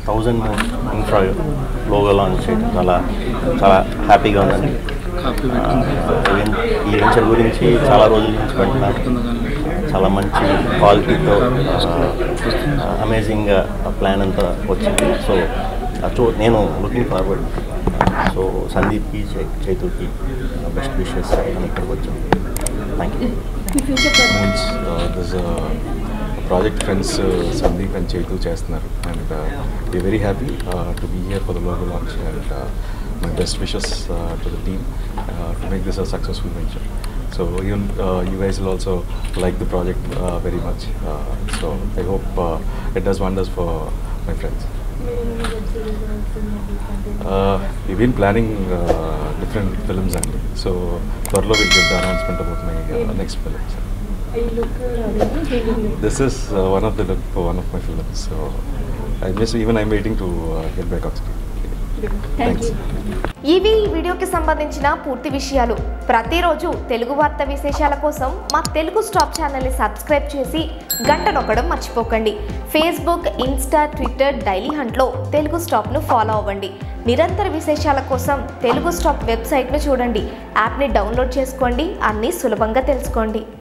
Thousand infra logo launch చేయడం చాలా చాలా హ్యాపీగా ఉందండి ఈవెన్ ఈ వెంచర్ గురించి చాలా రోజుల నుంచి పెడుతున్నాను చాలా మంచి క్వాలిటీతో అమేజింగ్ ప్లాన్ అంతా వచ్చింది సో చూ నేను లుకింగ్ ఫార్వర్డ్ సో సందీప్కి చై- చైతుకి బెస్ట్ విషెస్ అని ఇక్కడికి వచ్చాను thank you means this project friends Sandeep and చేతు చేస్తున్నారు and we very happy to be here for the logo launch and my best wishes to the team to make this a successful venture so even you guys will also like the project very much so I hope it does wonders for my friends we been planning different films అండి so త్వరలో will get the announcement about my next films This is uh, one of the look for one of my films. So I miss even I'm waiting to uh, get back on screen. Thanks. ఇవి ఈ వీడియోకి సంబంధించిన పూర్తి విషయాలు ప్రతిరోజు తెలుగు వార్త విశేషాల కోసం మా తెలుగు స్టాప్ ఛానల్ని సబ్స్క్రైబ్ చేసి గంట నొక్కడం మర్చిపోకండి ఫేస్బుక్ ఇన్స్టా ట్విట్టర్ డైలీ హంట్లో తెలుగు స్టాప్ను ఫాలో అవ్వండి నిరంతర విశేషాల కోసం తెలుగు స్టాప్ వెబ్సైట్ను చూడండి యాప్ని డౌన్లోడ్ చేసుకోండి అన్నీ సులభంగా తెలుసుకోండి